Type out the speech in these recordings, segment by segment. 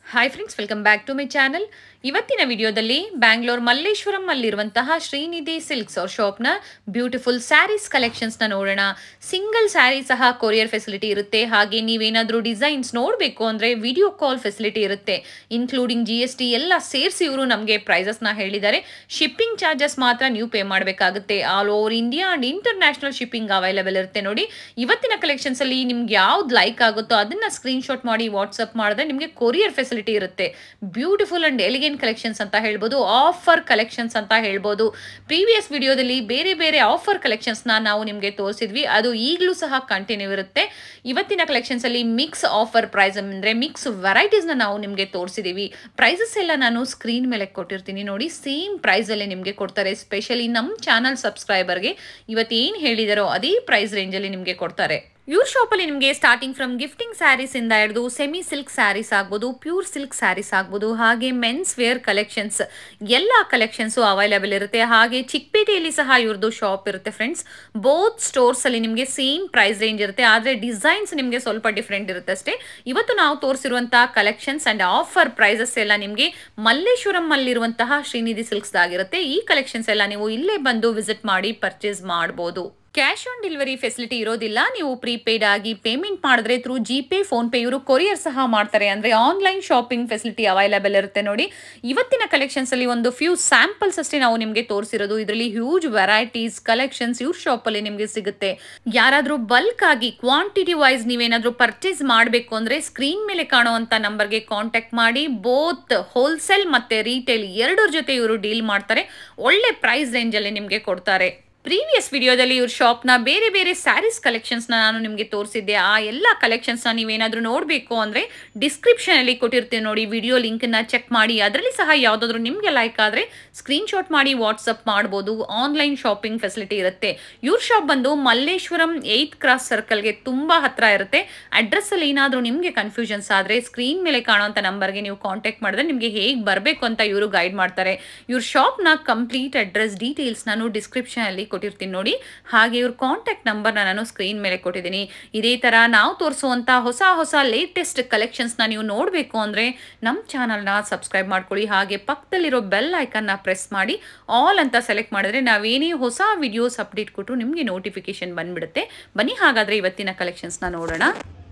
Hi friends welcome back to my channel ಇವತ್ತಿನ ವಿಡಿಯೋದಲ್ಲಿ ಬ್ಯಾಂಗ್ಳೂರ್ ಮಲ್ಲೇಶ್ವರಂ ಅಲ್ಲಿರುವಂತಹ ಶ್ರೀನಿಧಿ ಸಿಲ್ಕ್ಸ್ ಅವ್ರ ಶಾಪ್ನ ಬ್ಯೂಟಿಫುಲ್ ಸ್ಯಾರೀಸ್ ಕಲೆಕ್ಷನ್ಸ್ನ ನೋಡೋಣ ಸಿಂಗಲ್ ಸ್ಯಾರಿ ಸಹ ಕೊರಿಯರ್ ಫೆಸಿಲಿಟಿ ಇರುತ್ತೆ ಹಾಗೆ ನೀವೇನಾದರೂ ಡಿಸೈನ್ಸ್ ನೋಡಬೇಕು ಅಂದರೆ ವಿಡಿಯೋ ಕಾಲ್ ಫೆಸಿಲಿಟಿ ಇರುತ್ತೆ ಇನ್ಕ್ಲೂಡಿಂಗ್ ಜಿ ಎಸ್ ಟಿ ಎಲ್ಲ ಸೇರಿಸಿ ಇವರು ನಮಗೆ ಪ್ರೈಸಸ್ನ ಹೇಳಿದ್ದಾರೆ ಶಿಪ್ಪಿಂಗ್ ಚಾರ್ಜಸ್ ಮಾತ್ರ ನೀವು ಪೇ ಮಾಡಬೇಕಾಗುತ್ತೆ all over India and international shipping available ಇರುತ್ತೆ ನೋಡಿ ಇವತ್ತಿನ ಕಲೆಕ್ಷನ್ಸಲ್ಲಿ ನಿಮ್ಗೆ ಯಾವ್ದು ಲೈಕ್ ಆಗುತ್ತೋ ಅದನ್ನ ಸ್ಕ್ರೀನ್ಶಾಟ್ ಮಾಡಿ ವಾಟ್ಸಪ್ ಮಾಡಿದ್ರೆ ನಿಮಗೆ ಕೊರಿಯರ್ ಫೆಸಿಲಿಟಿ ಇರುತ್ತೆ ಬ್ಯೂಟಿಫುಲ್ ಅಂಡ್ ಎಲಿಗೆಂಟ್ ಕಲೆಕ್ಷನ್ಸ್ ಅಂತ ಹೇಳ್ಬೋದು ಆಫರ್ ಕಲೆಕ್ಷನ್ಸ್ ಅಂತ ಹೇಳ್ಬೋದು ಪ್ರೀವಿಯಸ್ ವಿಡಿಯೋದಲ್ಲಿ ಬೇರೆ ಬೇರೆ ಆಫರ್ ಕಲೆಕ್ಷನ್ಸ್ನ ನಾವು ನಿಮಗೆ ತೋರಿಸಿದ್ವಿ ಅದು ಈಗಲೂ ಸಹ ಕಂಟಿನ್ಯೂ ಇರುತ್ತೆ ಇವತ್ತಿನ ಕಲೆಕ್ಷನ್ಸ್ ಅಲ್ಲಿ ಮಿಕ್ಸ್ ಆಫರ್ ಪ್ರೈಸ್ ಅಂದರೆ ಮಿಕ್ಸ್ ವೆರೈಟೀಸ್ನ ನಾವು ನಿಮಗೆ ತೋರಿಸಿದೀವಿ ಪ್ರೈಸಸ್ ಎಲ್ಲ ನಾನು ಸ್ಕ್ರೀನ್ ಮೇಲೆ ಕೊಟ್ಟಿರ್ತೀನಿ ನೋಡಿ ಸೇಮ್ ಪ್ರೈಸಲ್ಲೇ ನಿಮಗೆ ಕೊಡ್ತಾರೆ ಸ್ಪೆಷಲಿ ನಮ್ಮ ಚಾನಲ್ ಸಬ್ಸ್ಕ್ರೈಬರ್ಗೆ ಇವತ್ತು ಏನು ಹೇಳಿದಾರೋ ಅದೇ ಪ್ರೈಸ್ ರೇಂಜಲ್ಲಿ ನಿಮಗೆ ಕೊಡ್ತಾರೆ ಇವ್ರ ಶಾಪಲ್ಲಿ ನಿಮಗೆ ಸ್ಟಾರ್ಟಿಂಗ್ ಫ್ರಮ್ ಗಿಫ್ಟಿಂಗ್ ಸ್ಯಾರೀಸ್ ಇಂದ ಹಿಡಿದು ಸೆಮಿ ಸಿಲ್ಕ್ ಸ್ಯಾರೀಸ್ ಆಗ್ಬೋದು ಪ್ಯೂರ್ ಸಿಲ್ಕ್ ಸ್ಯಾರೀಸ್ ಆಗ್ಬೋದು ಹಾಗೆ ಮೆನ್ಸ್ ವೇರ್ ಕಲೆಕ್ಷನ್ಸ್ ಎಲ್ಲ ಕಲೆಕ್ಷನ್ಸು ಅವೈಲೇಬಲ್ ಇರುತ್ತೆ ಹಾಗೆ ಚಿಕ್ಕಪೇಟೆಯಲ್ಲಿ ಸಹ ಇವ್ರದ್ದು ಶಾಪ್ ಇರುತ್ತೆ ಫ್ರೆಂಡ್ಸ್ ಬೋತ್ ಸ್ಟೋರ್ಸ್ ಅಲ್ಲಿ ನಿಮಗೆ ಸೇಮ್ ಪ್ರೈಸ್ ರೇಂಜ್ ಇರುತ್ತೆ ಆದರೆ ಡಿಸೈನ್ಸ್ ನಿಮಗೆ ಸ್ವಲ್ಪ ಡಿಫ್ರೆಂಟ್ ಇರುತ್ತೆ ಅಷ್ಟೇ ಇವತ್ತು ನಾವು ತೋರಿಸಿರುವಂತಹ ಕಲೆಕ್ಷನ್ಸ್ ಅಂಡ್ ಆಫರ್ ಪ್ರೈಸಸ್ ಎಲ್ಲ ನಿಮಗೆ ಮಲ್ಲೇಶ್ವರಂ ಅಲ್ಲಿರುವಂತಹ ಶ್ರೀನಿಧಿ ಸಿಲ್ಕ್ಸ್ ಆಗಿರುತ್ತೆ ಈ ಕಲೆಕ್ಷನ್ಸ್ ಎಲ್ಲ ನೀವು ಇಲ್ಲೇ ಬಂದು ವಿಸಿಟ್ ಮಾಡಿ ಪರ್ಚೇಸ್ ಮಾಡಬಹುದು ಕ್ಯಾಶ್ ಆನ್ ಡೆಲಿವರಿ ಫೆಸಿಲಿಟಿ ಇರೋದಿಲ್ಲ ನೀವು ಪ್ರೀಪೇಯ್ಡ್ ಆಗಿ ಪೇಮೆಂಟ್ ಮಾಡಿದ್ರೆ through GPay PhonePe ಇವರು ಕೊರಿಯರ್ ಸಹ ಮಾಡ್ತಾರೆ ಅಂದರೆ ಆನ್ಲೈನ್ ಶಾಪಿಂಗ್ ಫೆಸಿಲಿಟಿ ಅವೈಲೇಬಲ್ ಇರುತ್ತೆ ನೋಡಿ ಇವತ್ತಿನ ಕಲೆಕ್ಷನ್ಸ್ ಅಲ್ಲಿ ಒಂದು ಫ್ಯೂ ಸ್ಯಾಂಪಲ್ಸ್ ಅಷ್ಟೇ ನಾವು ನಿಮಗೆ ತೋರಿಸಿರೋದು ಇದರಲ್ಲಿ ಹ್ಯೂಜ್ ವೆರೈಟೀಸ್ ಕಲೆಕ್ಷನ್ಸ್ ಇವ್ರ ಶಾಪಲ್ಲಿ ನಿಮಗೆ ಸಿಗುತ್ತೆ ಯಾರಾದರೂ ಬಲ್ಕ್ ಆಗಿ ಕ್ವಾಂಟಿಟಿ ವೈಸ್ ನೀವೇನಾದರೂ ಪರ್ಚೇಸ್ ಮಾಡಬೇಕು ಅಂದರೆ ಸ್ಕ್ರೀನ್ ಮೇಲೆ ಕಾಣುವಂಥ ನಂಬರ್ಗೆ ಕಾಂಟ್ಯಾಕ್ಟ್ ಮಾಡಿ ಬೋತ್ ಹೋಲ್ಸೇಲ್ ಮತ್ತು ರೀಟೇಲ್ ಎರಡರ ಜೊತೆ ಇವರು ಡೀಲ್ ಮಾಡ್ತಾರೆ ಒಳ್ಳೆ ಪ್ರೈಸ್ ರೇಂಜಲ್ಲಿ ನಿಮಗೆ ಕೊಡ್ತಾರೆ ಪ್ರೀವಿಯಸ್ ವಿಡಿಯೋದಲ್ಲಿ ಇವ್ರ ಶಾಪ್ನ ಬೇರೆ ಬೇರೆ ಸ್ಯಾರೀಸ್ ಕಲೆಕ್ಷನ್ಸ್ನ ನಾನು ನಿಮಗೆ ತೋರಿಸಿದ್ದೆ ಆ ಎಲ್ಲ ಕಲೆಕ್ಷನ್ಸ್ನ ನೀವೇನಾದರೂ ನೋಡಬೇಕು ಅಂದರೆ ಡಿಸ್ಕ್ರಿಪ್ಷನಲ್ಲಿ ಕೊಟ್ಟಿರ್ತೀನಿ ನೋಡಿ ವಿಡಿಯೋ ಲಿಂಕನ್ನ ಚೆಕ್ ಮಾಡಿ ಅದರಲ್ಲಿ ಸಹ ಯಾವುದಾದ್ರೂ ನಿಮಗೆ ಲೈಕ್ ಆದರೆ ಸ್ಕ್ರೀನ್ಶಾಟ್ ಮಾಡಿ ವಾಟ್ಸಪ್ ಮಾಡ್ಬೋದು ಆನ್ಲೈನ್ ಶಾಪಿಂಗ್ ಫೆಸಿಲಿಟಿ ಇರುತ್ತೆ ಇವ್ರ ಶಾಪ್ ಬಂದು ಮಲ್ಲೇಶ್ವರಂ ಏಯ್ತ್ ಕ್ರಾಸ್ ಸರ್ಕಲ್ಗೆ ತುಂಬ ಹತ್ರ ಇರುತ್ತೆ ಅಡ್ರೆಸ್ಸಲ್ಲಿ ಏನಾದರೂ ನಿಮಗೆ ಕನ್ಫ್ಯೂಷನ್ಸ್ ಆದರೆ ಸ್ಕ್ರೀನ್ ಮೇಲೆ ಕಾಣುವಂಥ ನಂಬರ್ಗೆ ನೀವು ಕಾಂಟ್ಯಾಕ್ಟ್ ಮಾಡಿದ್ರೆ ನಿಮಗೆ ಹೇಗೆ ಬರಬೇಕು ಅಂತ ಇವರು ಗೈಡ್ ಮಾಡ್ತಾರೆ ಇವ್ರ ಶಾಪ್ನ ಕಂಪ್ಲೀಟ್ ಅಡ್ರೆಸ್ ಡೀಟೇಲ್ಸ್ ನಾನು ಡಿಸ್ಕ್ರಿಪ್ಷನಲ್ಲಿ ಕೊಟ್ಟಿರ್ತೀನಿ ನೋಡಿ ಹಾಗೆ ಇವ್ರ ಕಾಂಟ್ಯಾಕ್ಟ್ ನಂಬರ್ನ ನಾನು ಸ್ಕ್ರೀನ್ ಮೇಲೆ ಕೊಟ್ಟಿದ್ದೀನಿ ಇದೇ ಥರ ನಾವು ತೋರಿಸುವಂಥ ಹೊಸ ಹೊಸ ಲೇಟೆಸ್ಟ್ ಕಲೆಕ್ಷನ್ಸ್ನ ನೀವು ನೋಡಬೇಕು ಅಂದರೆ ನಮ್ಮ ಚಾನಲ್ನ ಸಬ್ಸ್ಕ್ರೈಬ್ ಮಾಡ್ಕೊಳ್ಳಿ ಹಾಗೆ ಪಕ್ಕದಲ್ಲಿರೋ ಬೆಲ್ ಐಕನ್ನ ಪ್ರೆಸ್ ಮಾಡಿ ಆಲ್ ಅಂತ ಸೆಲೆಕ್ಟ್ ಮಾಡಿದ್ರೆ ನಾವೇನೇ ಹೊಸ ವಿಡಿಯೋಸ್ ಅಪ್ಡೇಟ್ ಕೊಟ್ಟರು ನಿಮಗೆ ನೋಟಿಫಿಕೇಶನ್ ಬಂದ್ಬಿಡುತ್ತೆ ಬನ್ನಿ ಹಾಗಾದರೆ ಇವತ್ತಿನ ಕಲೆಕ್ಷನ್ಸ್ನ ನೋಡೋಣ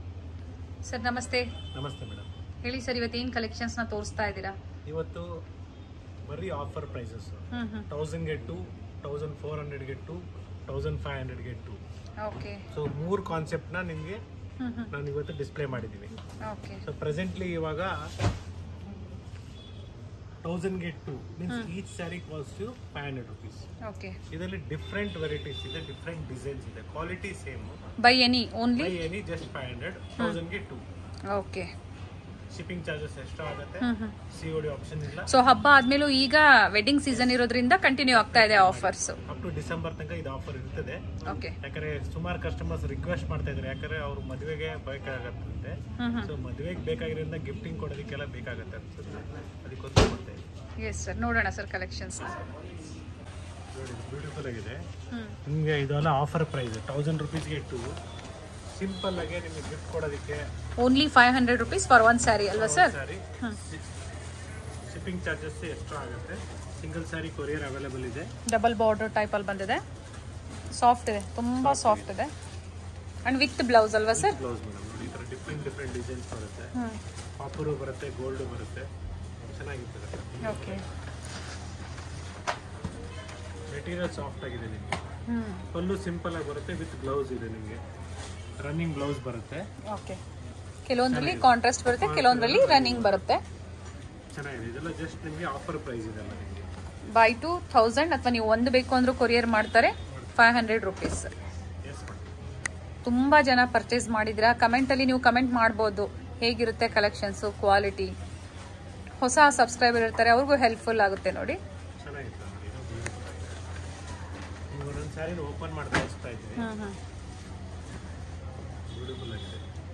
ಸರ್ ನಮಸ್ತೆ ನಮಸ್ತೆ ಮೇಡಮ್ ಹೇಳಿ ಸರ್ ಇವತ್ತೇನು ಕಲೆಕ್ಷನ್ಸ್ನ ತೋರಿಸ್ತಾ ಇದ್ದೀರಾ ಇವತ್ತು ಬರೀ ಆಫರ್ ಪ್ರೈಸಸ್ ಹ್ಞೂ ಹ್ಞೂ ತೌಸಂಡ್ಗೆ ಟು ತೌಸಂಡ್ ಫೋರ್ ಹಂಡ್ರೆಡ್ಗೆ ಟು ತೌಸಂಡ್ ಫೈವ್ ಹಂಡ್ರೆಡ್ಗೆ ಟು ಓಕೆ ಸೊ ಮೂರು ಕಾನ್ಸೆಪ್ಟ್ನ ನಿಮಗೆ ಹ್ಞೂ ಹ್ಞೂ ನಾನು ಇವತ್ತು ಡಿಸ್ಪ್ಲೇ ಮಾಡಿದ್ದೀನಿ ಓಕೆ ಸೊ ಪ್ರೆಸೆಂಟ್ಲಿ ಇವಾಗ ತೌಸಂಡ್ಗೆ two means each sari cost you five hundred rupees okay ಇದರಲ್ಲಿ ಡಿಫ್ರೆಂಟ್ ವೆರೈಟೀಸ್ ಇದೆ ಡಿಫ್ರೆಂಟ್ ಡಿಸೈನ್ಸ್ ಇದೆ quality same buy any only buy any just five hundred ತೌಸಂಡ್ಗೆ two okay shipping charges extra ಆಗುತ್ತೆ ಹ್ಞೂ ಹ್ಞೂ C O D option ಇಲ್ಲ so ಹಬ್ಬ ಆದ್ಮೇಲೂ ಈಗ ವೆಡ್ಡಿಂಗ್ ಸೀಸನ್ ಇರೋದ್ರಿಂದ ಕಂಟಿನ್ಯೂ ಆಗ್ತಾ ಇದೆ ಆಫರ್ಸ್ ಅಪ್ ಟು ಡಿಸೆಂಬರ್ ತನಕ ಇದು ಆಫರ್ ಇರ್ತದೆ ಓಕೆ ಯಾಕಂದ್ರೆ ಸುಮಾರು ಕಸ್ಟಮರ್ಸ್ ರಿಕ್ವೆಸ್ಟ್ ಮಾಡ್ತಾ ಇದ್ದಾರೆ ಯಾಕಂದ್ರೆ ಅವ್ರು ಮದುವೆಗೆ ಬೇಕಾಗತ್ತಂತೆ ಹ್ಮ್ ಹ್ಮ್ ಸೊ ಮದುವೆಗೆ ಬೇಕಾಗಿರೋದ್ರಿಂದ ಗಿಫ್ಟಿಂಗ್ ಕೊಡೋದಕ್ಕೆಲ್ಲ ಬೇಕಾಗತ್ತೆ ಅನ್ಸುತ್ತೆ ಅದಕ್ಕೋಸ್ಕರ ಮತ್ತೆ ಎಸ್ ಸರ್ ನೋಡೋಣ ಸರ್ ಕಲೆಕ್ಷನ್ಸ್ ಬ್ಯೂಟಿಫುಲ್ ಆಗಿದೆ ಹ್ಞೂ ನಿಮಗೆ ಇದೆಲ್ಲ ಆಫರ್ ಪ್ರೈಸ್ ತೌಸಂಡ್ ರುಪೀಸ್ಗೆ ಇಟ್ಟು ಸಿಂಪಲ್ ಆಗಿ ನಿಮಗೆ ಗಿಫ್ಟ್ ಕೊಡೋದಕ್ಕೆ only five hundred rupees for one sari ಅಲ್ವಾ sir sorry hmm. Shipping charges extra ಆಗುತ್ತೆ ಸಿಂಗಲ್ ಸ್ಯಾರಿ ಕೊರಿಯರ್ ಅವೈಲೇಬಲ್ ಇದೆ ಡಬಲ್ ಬಾರ್ಡರ್ ಟೈಪಲ್ಲಿ ಬಂದಿದೆ ಸಾಫ್ಟ್ ಇದೆ ತುಂಬ ಸಾಫ್ಟ್ ಇದೆ ಆ್ಯಂಡ್ ವಿತ್ ಬ್ಲೌಸ್ ಅಲ್ವಾ ಸರ್ ಬ್ಲೌಸ್ ಮೇಡಮ್ ನೋಡಿ ಈ ಥರ ಡಿಫ್ರೆಂಟ್ ಡಿಫ್ರೆಂಟ್ ಡಿಸೈನ್ಸ್ ಬರುತ್ತೆ ಹ್ಞೂ ಕಾಪರು ಬರುತ್ತೆ ಗೋಲ್ಡ್ ಬರುತ್ತೆ ಚೆನ್ನಾಗಿರ್ತದೆ ಓಕೆ ಮೆಟೀರಿಯಲ್ ಸಾಫ್ಟ್ ಆಗಿದೆ ನಿಮಗೆ ಹ್ಞೂ ಪಲ್ಲು ಸಿಂಪಲ್ ಆಗಿ ಬರುತ್ತೆ ವಿತ್ ಬ್ಲೌಸ್ ಇದೆ ನಿಮಗೆ ರನ್ನಿಂಗ್ ಬ್ಲೌಸ್ ಬರುತ್ತೆ ಓಕೆ ಕೆಲವೊಂದರಲ್ಲಿ ಕಾಂಟ್ರಾಸ್ಟ್ ಬರುತ್ತೆ ಕೆಲವೊಂದರಲ್ಲಿ ರನ್ನಿಂಗ್ ಬರುತ್ತೆ ಚೆನ್ನಾಗಿದೆ ಇದೆಲ್ಲ ಜಸ್ಟ್ ನಿಮಗೆ ಆಫರ್ ಪ್ರೈಸ್ ಇದೆಲ್ಲ ನಿಮಗೆ ಬೈ ಟು ಥೌಸಂಡ್ ಅಥವಾ ನೀವು ಒಂದು ಬೇಕು ಅಂದರೂ ಕೊರಿಯರ್ ಮಾಡ್ತಾರೆ ಫೈವ್ ಹಂಡ್ರೆಡ್ ರುಪೀಸ್ ಎಸ್ ತುಂಬ ಜನ ಪರ್ಚೇಸ್ ಮಾಡಿದ್ದೀರಾ ಕಮೆಂಟಲ್ಲಿ ನೀವು ಕಮೆಂಟ್ ಮಾಡ್ಬೋದು ಹೇಗಿರುತ್ತೆ ಕಲೆಕ್ಷನ್ಸು ಕ್ವಾಲಿಟಿ ಹೊಸ ಸಬ್ಸ್ಕ್ರೈಬರ್ ಇರ್ತಾರೆ ಅವ್ರಿಗೂ ಹೆಲ್ಪ್ಫುಲ್ ಆಗುತ್ತೆ ನೋಡಿ ಚೆನ್ನಾಗಿತ್ತು ನೋಡಿ ಇದು ಬ್ಯೂಟಿಫುಲ್ ಆಗಿದೆ ನೀವು ಒಂದೊಂದು ಸ್ಯಾರಿ ಓಪನ್ ಮಾಡಿ ತೋರಿಸ್ತಾ ಇದ್ದೀನಿ ಹ್ಞೂ ಹ್ಞೂ ಬ್ಯೂಟಿಫುಲ್ ಆಗಿದೆ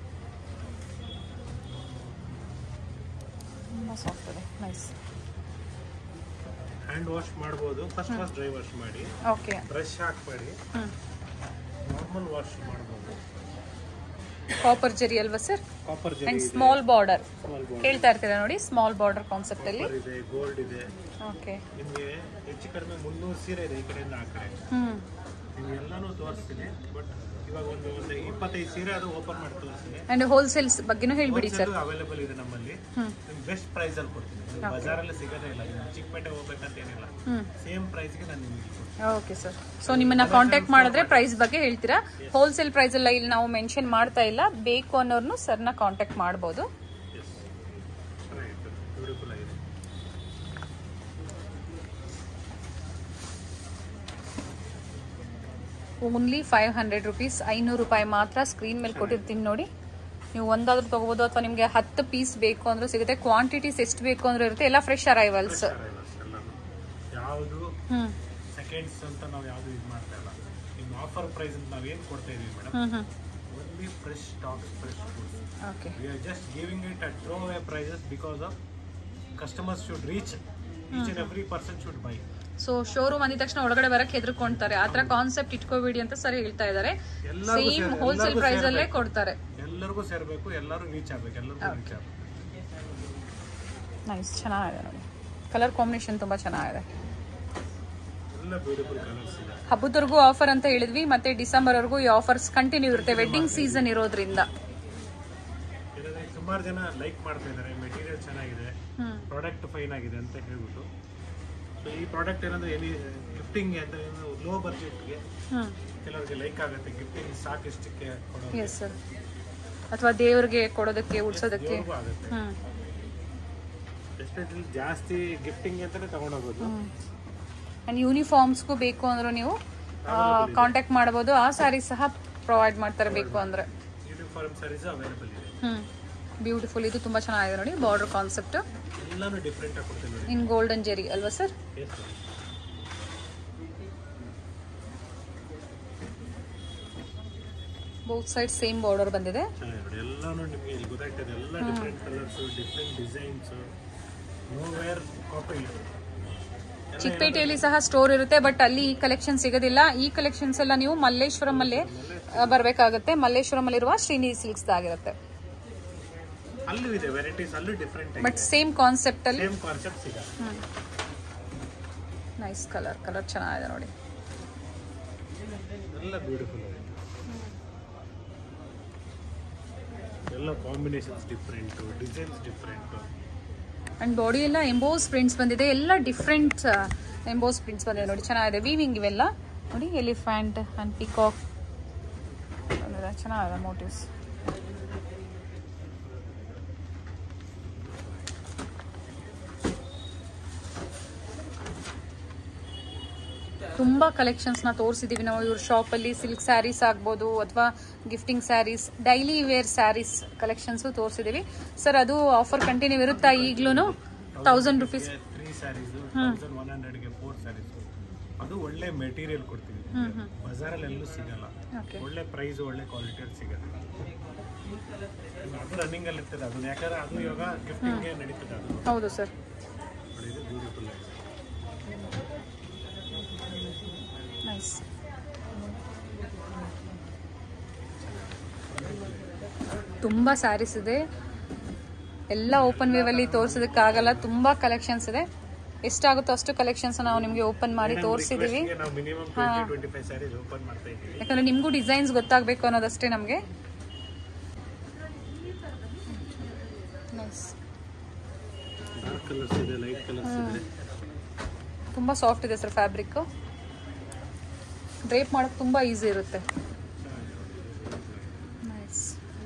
ತುಂಬ ಸಾಫ್ಟ್ ಇದೆ ನೈಸ್ ಹ್ಯಾಂಡ್ ವಾಶ್ ಮಾಡ್ಬೋದು ಫಸ್ಟ್ ವಾಶ್ ಡ್ರೈ ವಾಶ್ ಮಾಡಿ ಓಕೆ ಬ್ರಷ್ ಹಾಕಬೇಡಿ ಹ್ಞೂ ನಾರ್ಮಲ್ ವಾಶ್ ಮಾಡ್ಬೋದು ಕಾಪರ್ ಜರಿ ಅಲ್ವಾ sir copper zari and small border small border ಕೇಳ್ತಾ ಇರ್ತೀರಾ ನೋಡಿ ಸ್ಮಾಲ್ ಬಾರ್ಡರ್ ಕಾನ್ಸೆಪ್ಟ್ ಅಲ್ಲಿ ಇದೆ ಗೋಲ್ಡ್ ಇದೆ ಓಕೆ ನಿಮಗೆ ಹೆಚ್ಚು ಕಡಿಮೆ ಮುನ್ನೂರು ಸೀರೆ ಇದೆ ಈ ಕಡೆಯಿಂದ ಆ ಕಡೆ ಹ್ಮ್ ನಿಮ್ಗೆ ಎಲ್ಲಾನು ತೋರಿಸ್ತೀನಿ ಬಟ್ ಇವಾಗ ಒಂದು ಒಂದು ಇಪ್ಪತ್ತೈದು ಸೀರೆ ಅದು ಓಪನ್ ಮಾಡಿ ತೋರಿಸ್ತೀನಿ ಅಂಡ್ ಹೋಲ್ಸೇಲ್ಸ್ ಬಗ್ಗೆನೂ ಹೇಳ್ಬಿಡಿ ಸರ್ ಅವೈಲೇಬಲ್ ಇದೆ ನಮ್ಮಲ್ಲಿ ಹ್ಮ್ ನಿಮ್ಗೆ ಬೆಸ್ಟ್ ಪ್ರೈಸ್ ಅಲ್ಲಿ ಕೊಡ್ತೀನಿ ನಿಮ್ಗೆ ಬಜಾರಲ್ಲಿ ಸಿಗೋದೇ ಇಲ್ಲ ನೀವು ಚಿಕ್ಕಪೇಟೆ ಹೋಗ್ಬೇಕಂತ ಏನಿಲ್ಲ ಹ್ಮ್ ಸೇಮ್ ಪ್ರೈಸ್ಗೆ ನಾನು ನಿಮಗೆ ಕೊಡ್ತೀನಿ ಓಕೆ ಸರ್ ಸೊ ನಿಮ್ಮನ್ನ ಕಾಂಟ್ಯಾಕ್ಟ್ ಮಾಡಿದ್ರೆ ಪ್ರೈಸ್ ಬಗ್ಗೆ ಹೇಳ್ತೀರಾ ಹೋಲ್ಸೇಲ್ ಪ್ರೈಸ್ ಎಲ್ಲ ಇಲ್ಲಿ ನಾವು ಮೆನ್ಷನ್ ಮಾಡ್ತಾ ಇಲ್ಲ ಬೇಕು ಅನ್ನೋರ್ನು ಸರ್ನ ಕಾಂಟ್ಯಾಕ್ಟ್ ಮಾಡ್ಬೋದು ಎಸ್ ಚೆನ್ನಾಗಿತ್ತು ಬ್ಯೂಟಿಫುಲ್ ಆಗಿದೆ ಓನ್ಲಿ ಫೈವ್ ಹಂಡ್ರೆಡ್ ರುಪೀಸ್ ಐನೂರು ರೂಪಾಯಿ ಮಾತ್ರ ಸ್ಕ್ರೀನ್ ಮೇಲೆ ಕೊಟ್ಟಿರ್ತೀನಿ ನೋಡಿ ನೀವು ಒಂದಾದ್ರೂ ತಗೋಬೋದು ಅಥವಾ ನಿಮಗೆ ಹತ್ತು ಪೀಸ್ ಬೇಕು ಅಂದ್ರೂ ಸಿಗುತ್ತೆ ಕ್ವಾಂಟಿಟೀಸ್ ಎಷ್ಟು ಬೇಕು ಅಂದ್ರೂ ಇರುತ್ತೆ ಎಲ್ಲ ಫ್ರೆಶ್ ಅರೈವಲ್ಸ್ ಯಾವುದು ಹ್ಮ್ ಸೆಕೆಂಡ್ಸ್ ಅಂತ ನಾವು ಯಾವುದು ಇದು ಮಾಡ್ತಾ ಇಲ್ಲ ನಿಮ್ಮ ಆಫರ್ ಪ್ರೈಸ್ ಅಂತ ನಾವು ಏನು ಕೊಡ್ತಾ ಇದೀವಿ madam hmm hmm only fresh stock fresh food okay we are just giving it at throw away prices because of customers should reach each and every person should buy so showroom ಅಂದಿದ ತಕ್ಷಣ ಒಳಗಡೆ ಬರಕ್ಕೆ ಹೆದರ್ಕೊಂತಾರೆ ಆತರ concept ಇಟ್ಕೋಬೇಡಿ ಅಂತ ಸರಿ ಹೇಳ್ತಾ ಇದ್ದಾರೆ ಎಲ್ಲರಿಗೂ ಸೇಮ್ ಸೇರ್- ಹೋಲ್ಸೇಲ್ ಎಲ್ಲರಿಗೂ ಪ್ರೈಸ್ ಅಲ್ಲೇ ಸೇರ್ಬೇಕು. ಕೊಡ್ತಾರೆ ಎಲ್ಲರಿಗೂ ಸೇರಬೇಕು ಎಲ್ಲರೂ ರೀಚ್ ಆಗ್ಬೇಕು ಎಲ್ಲರಿಗೂ ರೀಚ್ ಆಗ್ಬೇಕು ನೈಸ್ ಚೆನ್ನಾಗಿದೆ ನೋಡಿ ಕಲರ್ ಕಾಂಬಿನೇಷನ್ ತುಂಬಾ ಚೆನ್ನಾಗಿದೆ ಎಲ್ಲ ಬ್ಯೂಟಿಫುಲ್ ಕಲರ್ಸ್ ಇದೆ ಹಬ್ಬದವರೆಗೂ ಆಫರ್ ಅಂತ ಹೇಳಿದ್ವಿ ಮತ್ತೆ ಡಿಸೆಂಬರ್ ವರೆಗೂ ಈ ಆಫರ್ಸ್ ಕಂಟಿನ್ಯೂ ಇರುತ್ತೆ ವೆಡ್ಡಿಂಗ್ ಸೀಸನ್ ಇರೋದ್ರಿಂದ ಇದರಲ್ಲಿ ಸುಮಾರು ಜನ ಲೈಕ್ ಮಾಡ್ತಾ ಇದ್ದಾರೆ ಮೆಟೀರಿಯಲ್ ಚೆನ್ನಾಗಿದೆ ಹ್ಮ್ ಪ್ರಾಡಕ್ಟ್ ಫೈನ್ ಆಗಿದೆ ಅಂತ ಹೇಳ್ಬಿಟ್ಟು ಸೊ ಈ ಪ್ರಾಡಕ್ಟ್ ಏನಂದ್ರೆ ಎಲ್ಲಿ ಗಿಫ್ಟಿಂಗ್ ಅಂತ ಲೋ ಬಜೆಟ್ಗೆ ಹ್ಮ್ ಕೆಲವರಿಗೆ ಲೈಕ್ ಆಗುತ್ತೆ ಗಿಫ್ಟಿಂಗ್ ಸಾಕಿಷ್ಟಕ್ಕೆ ಕೊಡೋದು ಎಸ್ ಸರ್ ಅಥವಾ ದೇವ್ರಿಗೆ ಕೊಡೋದಕ್ಕೆ ಉಡ್ಸೋದಕ್ಕೆ ದೇವ್ರಿಗೂ ಆಗುತ್ತೆ ಹ್ಮ್ ಎಸ್ಪೆಷಲಿ ಜಾಸ್ತಿ ಗಿಫ್ಟಿಂಗ್ ಅಂತಾನೆ ತಗೊಂಡೋಗೋದು ಅಂಡ್ ಯೂನಿಫಾರ್ಮ್ಸ್ಗೂ ಬೇಕು ಅಂದ್ರೂ ನೀವು ಕಾಂಟ್ಯಾಕ್ಟ್ ಮಾಡ್ಬೋದು ಆ ಸ್ಯಾರಿ ಸಹ ಪ್ರೊವೈಡ್ ಮಾಡ್ತಾರೆ ಬೇಕು ಅಂದ್ರೆ ಯೂನಿಫಾರ್ಮ್ ಸಾರೀಸ್ ಅವೈಲೇಬಲ್ ಇದೆ ಹ್ಮ್ ಬ್ಯೂಟಿಫುಲ್ ಇದು ತುಂಬಾ ಚೆನ್ನಾಗಿದೆ ನೋಡಿ ಬಾರ್ಡರ್ ಕಾನ್ಸೆಪ್ಟ್ ಎಲ್ಲಾನು ಡಿಫ್ರೆಂಟ್ ಆಗಿ ಕೊಡ್ತೀನಿ ನೋಡಿ ಇನ್ ಗೋಲ್ಡನ್ ಜೆರಿ ಅಲ್ವಾ sir Yes, ma'am. Both side same border ಬಂದಿದೆ ಚೆನ್ನಾಗಿದೆ ನೋಡಿ ಎಲ್ಲಾನು ನಿಮಗೆ ಇಲ್ಲಿ ಗೊತ್ತಾಗ್ತದೆ ಎಲ್ಲ different colours different designs nowhere copy ಚಿಕ್ಕಪೇಟೆಯಲ್ಲಿ ಸಹ ಸ್ಟೋರ್ ಇರುತ್ತೆ ಬಟ್ ಅಲ್ಲಿ ಈ ಕಲೆಕ್ಷನ್ ಸಿಗೋದಿಲ್ಲ ಈ ಕಲೆಕ್ಷನ್ಸ್ ಎಲ್ಲ ನೀವು ಮಲ್ಲೇಶ್ವರಂ ಅಲ್ಲೇ ಬರಬೇಕಾಗುತ್ತೆ ಮಲ್ಲೇಶ್ವರಂ ಅಲ್ಲಿರುವ ಶ್ರೀನಿಧಿ ಸಿಲ್ಕ್ಸ್ ಆಗಿರುತ್ತೆ ಅಲ್ಲೂ ಇದೆ ವೆರೈಟೀಸ್ ಅಲ್ಲೂ ಡಿಫ್ರೆಂಟ್ ಬಟ್ ಸೇಮ್ ಕಾನ್ಸೆಪ್ಟ್ ಅಲ್ಲಿ ಸೇಮ್ ಕಾನ್ಸೆಪ್ಟ್ ಸಿಗ ನೈಸ್ ಕಲರ್ ಕಲರ್ ಚೆನ್ನಾಗಿದೆ ನೋಡಿ ಎಲ್ಲ ಬ್ಯೂಟಿಫುಲ್ ಆಗಿದೆ ಎಲ್ಲ combinations different designs different and body ಎಲ್ಲ ಎಂಬೋಸ್ ಪ್ರಿಂಟ್ಸ್ ಬಂದಿದೆ ಎಲ್ಲ ಡಿಫ್ರೆಂಟ್ ಎಂಬೋಸ್ ಪ್ರಿಂಟ್ಸ್ ಬಂದಿದೆ ನೋಡಿ ಚೆನ್ನಾಗಿದೆ ವೀವಿಂಗ್ ಇವೆಲ್ಲ ನೋಡಿ ಎಲಿಫ್ಯಾಂಟ್ ಅಂಡ್ ಪಿಕಾಕ್ ಚೆನ್ನಾಗಿದೆ ಮೋಟಿವ್ಸ್ ತುಂಬಾ ಕಲೆಕ್ಷನ್ಸ್ ನ ತೋರಿಸಿದೀವಿ ನಾವು ಇವ್ರ ಶಾಪ್ ಅಲ್ಲಿ ಸಿಲ್ಕ್ ಸ್ಯಾರೀಸ್ ಆಗ್ಬೋದು ಅಥವಾ gifting sarees daily wear sarees collections ತೋರಿಸಿದೀವಿ ಸರ್ ಅದು ಆಫರ್ ಕಂಟಿನ್ಯೂ ಇರುತ್ತಾ ಈಗ್ಲೂ thousand rupees three sarees thousand one ಹಂಡ್ರೆಡ್ಗೆ ಫೋರ್ ಸ್ಯಾರೀಸ್ ಅದು ಒಳ್ಳೆ ಮೆಟೀರಿಯಲ್ ಕೊಡ್ತೀವಿ ಬಜಾರಲ್ಲಿ ಎಲ್ಲೂ ಸಿಗಲ್ಲ ಓಕೆ ಒಳ್ಳೆ ಪ್ರೈಸ್ ಒಳ್ಳೆ ಕ್ವಾಲಿಟಿಯಲ್ಲಿ ಸಿಗುತ್ತೆ ಅದು ರನ್ನಿಂಗ್ ಅಲ್ಲಿ ಇರ್ತದೆ ಅದು ಯಾಕಂದ್ರೆ ಅದು ಇವಾಗ ಗಿಫ್ಟಿಂಗ್ಗೆ ನಡೀತದೆ ಅದು ಹೌದು ಸರ್ ನೋಡಿ ಇದು ಬ್ಯೂಟಿಫುಲ್ ಆಗಿದೆ ನೈಸ್ ತುಂಬ ಸ್ಯಾರೀಸ್ ಇದೆ ಎಲ್ಲ ಓಪನ್ ಅಲ್ಲಿ ತೋರಿಸೋದಕ್ಕಾಗಲ್ಲ ತುಂಬ ಕಲೆಕ್ಷನ್ಸ್ ಇದೆ ಎಷ್ಟಾಗುತ್ತೋ ಅಷ್ಟು ಕಲೆಕ್ಷನ್ಸ್ ನಾವು ನಿಮಗೆ ಓಪನ್ ಮಾಡಿ ತೋರಿಸಿದೀವಿ Request ಗೆ ನಾವು minimum twenty twenty five sarees open ಮಾಡ್ತಾ ಇದ್ದೀವಿ ಯಾಕಂದ್ರೆ ನಿಮಗೂ ಡಿಸೈನ್ಸ್ ಗೊತ್ತಾಗಬೇಕು ಅನ್ನೋದಷ್ಟೇ ನಮಗೆ ನೈಸ್ ಡಾರ್ಕ್ ಕಲರ್ಸ್ ಇದೆ ಲೈಟ್ ಕಲರ್ಸ್ ಇದೆ ತುಂಬ ಸಾಫ್ಟ್ ಇದೆ ಸರ್ ಫ್ಯಾಬ್ರಿಕ್ ಡ್ರೇಪ್ ಮಾಡೋಕ್ಕೆ ತುಂಬ ಈಸಿ ಇರುತ್ತೆ ನೈಸ್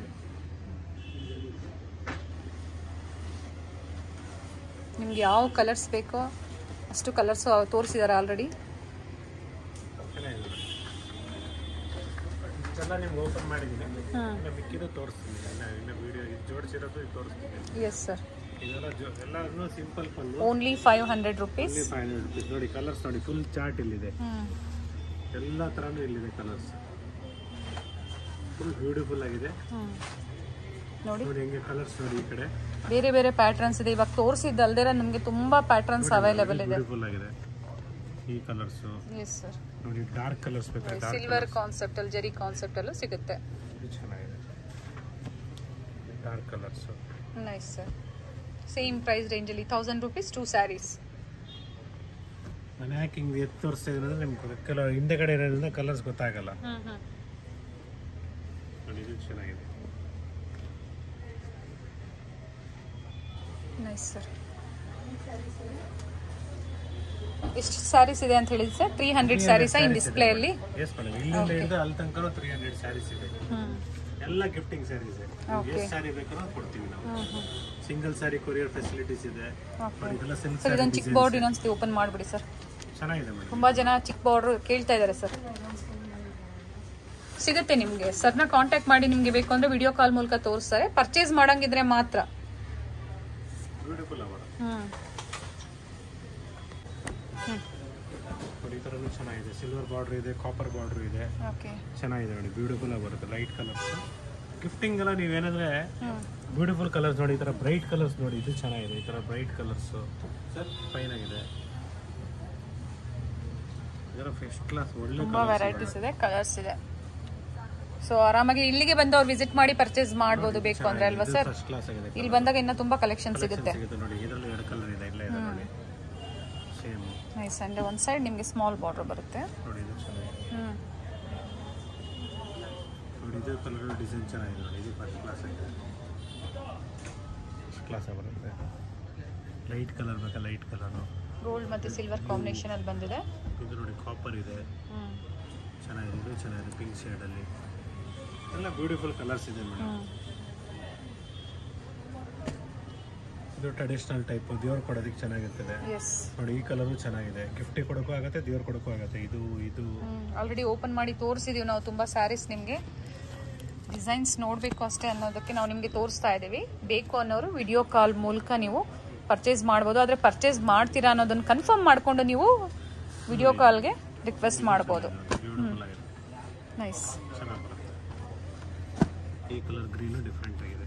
ನಿಮ್ಗೆ ಯಾವ ಕಲರ್ಸ್ ಬೇಕೋ ಅಷ್ಟು ಕಲರ್ಸ್ ತೋರಿಸಿದ್ದಾರೆ ಆಲ್ರೆಡಿ ಚೆನ್ನಾಗಿದೆ ಇಷ್ಟೆಲ್ಲ ನಿಮ್ಗೆ ಓಪನ್ ಮಾಡಿದ್ದೀನಿ ಇನ್ನು ಮಿಕ್ಕಿದ್ದು ತೋರಿಸ್ತೀನಿ ಇನ್ನು ಇನ್ನು ವಿಡಿಯೋ ಜೋಡಿಸಿರೋದು ಇದು ತೋರಿಸ್ತೀನಿ ಎಸ್ ಸರ್ ಇದೆಲ್ಲ ಜೋ ಎಲ್ಲನೂ ಸಿಂಪಲ್ ಪಲ್ಲು only five hundred rupees only five hundred rupees ನೋಡಿ ಕಲರ್ಸ್ ನೋಡಿ ಫುಲ್ ಚಾರ್ಟ್ ಇಲ್ಲಿದೆ ಎಲ್ಲ ಥರನೂ ಇಲ್ಲಿದೆ ಕಲರ್ಸ್ ಫುಲ್ ಬ್ಯೂಟಿಫುಲ್ ಆಗಿದೆ ನೋಡಿ ನೋಡಿ ಹೆಂಗೆ ಕಲರ್ಸ್ ನೋಡಿ ಈ ಕಡೆ ಬೇರೆ ಬೇರೆ ಪ್ಯಾಟ್ರನ್ಸ್ ಇದೆ ಇವಾಗ ತೋರಿಸಿದ್ದಲ್ದಿರ ನಮಗೆ ತುಂಬಾ ಪ್ಯಾಟ್ರನ್ಸ್ ಅವೈಲೇಬಲ್ ಇದೆ ಬ್ಯೂಟಿಫುಲ್ ಆಗಿದೆ ಈ ಕಲರ್ಸು ಎಸ್ ಸರ್ ನೋಡಿ ಡಾರ್ಕ್ ಕಲರ್ಸ್ ಬೇಕಾದ್ರೆ ಡಾರ್ಕ್ ಸಿಲ್ವರ್ ಕಾನ್ಸೆಪ್ಟ್ ಅಲ್ಲಿ ಜರಿ ಕಾನ್ಸೆಪ್ಟ್ ಅಲ್ಲೂ ಸಿಗುತ್ತೆ ಇದು ಚೆನ್ನಾಗಿದೆ dark colours nice sir same price ರೇಂಜಲ್ಲಿ ತೌಸಂಡ್ ರುಪೀಸ್ ಟೂ ಸ್ಯಾರೀಸ್ ನಾನು ಯಾಕೆ ಹಿಂಗೆ ಎತ್ತು ತೋರಿಸ್ತಾ ಇದ್ದೀನಿ ಅಂದರೆ ನಿಮ್ಗೆ ಕೆಲವು ಹಿಂದೆ ಕಡೆ ಇರೋದ್ರಿಂದ ಕಲರ್ಸ್ ಗೊತ್ತಾಗಲ್ಲ ಹ್ಞೂ ಹ್ಞೂ ನೋಡಿ ಇದು ಚೆನ್ನಾಗಿದೆ ನೈಸ್ ಸರ್ ಎಷ್ಟು ಸ್ಯಾರೀಸ್ ಇದೆ ಅಂತ ಹೇಳಿದ್ರಿ sir three hundred sarees in display ಅಲ್ಲಿ ಎಸ್ ಮೇಡಮ್ ಇಲ್ಲಿಂದ ಹಿಡಿದು ಅಲ್ಲಿ ತನಕ ತ್ರೀ ಹಂಡ್ರೆಡ್ ಸ್ಯಾರೀಸ್ ಇದೆ ಎಲ್ಲ ಗಿಫ್ಟಿಂಗ್ ಸ್ಯಾರೀಸ್ ಎಷ್ಟು ಸ್ಯಾರಿ ಬೇಕಾದ್ರೂ ಕೊಡ್ತೀವಿ ನಾವು ಸಿಂಗಲ್ ಸ್ಯಾರಿ ಕೊರಿಯರ್ ಫೆಸಿಲಿಟೀಸ್ ಇದೆ ನೋಡಿ ಇದೆಲ್ಲ ಸಿಲ್ಕ್ ಸರ್ ಇದೊಂದು ಚಿಕ್ಕ ಬಾರ್ಡ್ ಇನ್ನೊಂದ್ಸತಿ ಓಪನ್ ಮಾಡಿಬಿಡಿ ಸರ್ ಚೆನ್ನಾಗಿದೆ ಮೇಡಮ್ ತುಂಬಾ ಜನ ಚಿಕ್ಕ ಬಾರ್ಡರ್ ಕೇಳ್ತಾ ಇದ್ದಾರೆ ಸರ್ ಸಿಗುತ್ತೆ ನಿಮಗೆ ಸರ್ನ ಕಾಂಟ್ಯಾಕ್ಟ್ ಮಾಡಿ ನಿಮಗೆ ಬೇಕು ಅಂದ್ರೆ ವಿಡಿಯೋ ಕಾಲ್ ಮೂಲಕ ತೋರಿಸ್ತಾರೆ ಪರ್ಚೇಸ್ ಮಾಡಂಗಿದ್ರೆ ಮಾತ್ರ ಬ್ಯೂಟಿಫುಲ್ ಅವರ ಹ್ಮ್ ನೋಡಿ ಈ ಥರನೂ ಚೆನ್ನಾಗಿದೆ ಸಿಲ್ವರ್ ಬಾರ್ಡರ್ ಇದೆ ಕಾಪರ್ ಬಾರ್ಡರ್ ಇದೆ ಓಕೆ ಚೆನ್ನಾಗಿದೆ ನೋಡಿ ಬ್ಯೂಟಿಫುಲ್ ಆಗಿ ಬರುತ್ತೆ ಲೈಟ್ ಕಲರ್ಸ್ ಗಿಫ್ಟಿಂಗ್ ಎಲ್ಲ ನೀವೇನಂದ್ರೆ ಹ್ಮ್ ಬ್ಯೂಟಿಫುಲ್ ಕಲರ್ಸ್ ನೋಡಿ ಈ ಥರ ಬ್ರೈಟ್ ಕಲರ್ಸ್ ನೋಡಿ ಇದು ಚೆನ್ನಾಗಿದೆ ಈ ಥರ ಬ್ರೈಟ್ ಕಲರ್ಸು ಫೈನ್ ಆಗಿದೆ ಇದರ ಫಸ್ಟ್ ಕ್ಲಾಸ್ ಒಳ್ಳೆ ತುಂಬಾ ವೆರೈಟೀಸ್ ಇದೆ ಕಲರ್ಸ್ ಇದೆ ಸೊ ಆರಾಮಾಗಿ ಇಲ್ಲಿಗೆ ಬಂದು ಅವ್ರು ವಿಸಿಟ್ ಮಾಡಿ ಪರ್ಚೇಸ್ ಮಾಡ್ಬೋದು ಬೇಕು ಅಂದ್ರೆ ಅಲ್ವಾ ಸರ್ ಫಸ್ಟ್ ಕ್ಲಾಸ್ ಆಗಿದೆ ಇಲ್ಲಿ ಬಂದಾಗ ಇನ್ನೂ ತುಂಬಾ ಕಲೆಕ್ಷನ್ ಸಿಗುತ್ತೆ ಸಿಗುತ್ತೆ ನೋಡಿ ಇದರಲ್ಲಿ ಎರಡು ಕಲರ್ ಇದೆ ಇಲ್ಲ ಇದೆ ನೋಡಿ ಸೇಮ್ ನೈಸ್ ಅಂಡ್ ಒಂದ್ ಸೈಡ್ ನಿಮಗೆ ಸ್ಮಾಲ್ ಬಾರ್ಡರ್ ಬರುತ್ತೆ ನೋಡಿ ಇದು ಚೆನ್ನಾಗಿದೆ ಹ್ಮ್ ನೋಡಿ ಇದು ಕಲರ್ ಡಿಸೈನ್ ಚೆನ್ನಾಗಿದೆ ನೋಡಿ ಇದು ಫಸ್ಟ್ ಕ್ಲಾಸ್ ಆಗಿದೆ ಫಸ್ಟ್ ಕ್ಲಾಸ್ ಬರುತ್ತೆ ಲೈಟ್ ಕಲರ್ ಬೇಕಾ ಲೈಟ್ ಕಲರು ಗೋಲ್ಡ್ ಮತ್ತೆ ಸಿಲ್ವರ್ ಕಾಂಬಿನೇಷನ್ ಅಲ್ಲಿ ಬಂದಿದೆ ಇದು ನೋಡಿ ಕಾಪರ್ ಇದೆ ಹ್ಮ್ ಚೆನ್ನಾಗಿದೆ ಇದು ಚೆನ್ನಾಗಿದೆ ಪಿಂಕ್ ಶೇಡಲ್ಲಿ ಎಲ್ಲ ಬ್ಯೂಟಿಫುಲ್ ಕಲರ್ಸ್ ಇದೆ ಮೇಡಮ್ ಹ್ಮ್ ಇದು ಟ್ರೆಡಿಷನಲ್ ಟೈಪ್ ದೇವ್ರು ಕೊಡೋದಕ್ಕೆ ಚೆನ್ನಾಗಿರ್ತದೆ ಎಸ್ ನೋಡಿ ಈ ಕಲರು ಚೆನ್ನಾಗಿದೆ ಗಿಫ್ಟಿಗೆ ಕೊಡೋಕ್ಕೂ ಆಗುತ್ತೆ ದೇವ್ರು ಕೊಡೋಕ್ಕೂ ಆಗುತ್ತೆ ಇದು ಇದು ಆಲ್ರೆಡಿ ಓಪನ್ ಮಾಡಿ ತೋರಿಸಿದೀವಿ ನಾವು ತುಂಬಾ ಸ್ಯಾರೀಸ್ ನಿಮಗೆ ಡಿಸೈನ್ಸ್ ನೋಡಬೇಕು ಅಷ್ಟೇ ಅನ್ನೋದಕ್ಕೆ ನಾವು ನಿಮಗೆ ತೋರಿಸ್ತಾ ಇದ್ದೀವಿ ಬೇಕು ಅನ್ನೋರು ವಿಡಿಯೋ ಕಾಲ್ ಮೂಲಕ ನೀವು ಪರ್ಚೇಸ್ ಮಾಡ್ಬೋದು ಆದರೆ ಪರ್ಚೇಸ್ ಮಾಡ್ತೀರಾ ಅನ್ನೋದನ್ನ ಕನ್ಫರ್ಮ್ ಮಾಡಿಕೊಂಡು ನೀವು ವಿಡಿಯೋ ಕಾಲ್ಗೆ ರಿಕ್ವೆಸ್ಟ್ ಮಾಡ್ಬೋದು ಬ್ಯೂಟಿಫುಲ್ ಆಗಿದೆ ನೈಸ್ ಚೆನ್ನಾಗಿ ಬರುತ್ತೆ ಈ ಕಲರ್ ಗ್ರೀನು ಡಿಫ್ರೆಂಟ್ ಆಗಿದೆ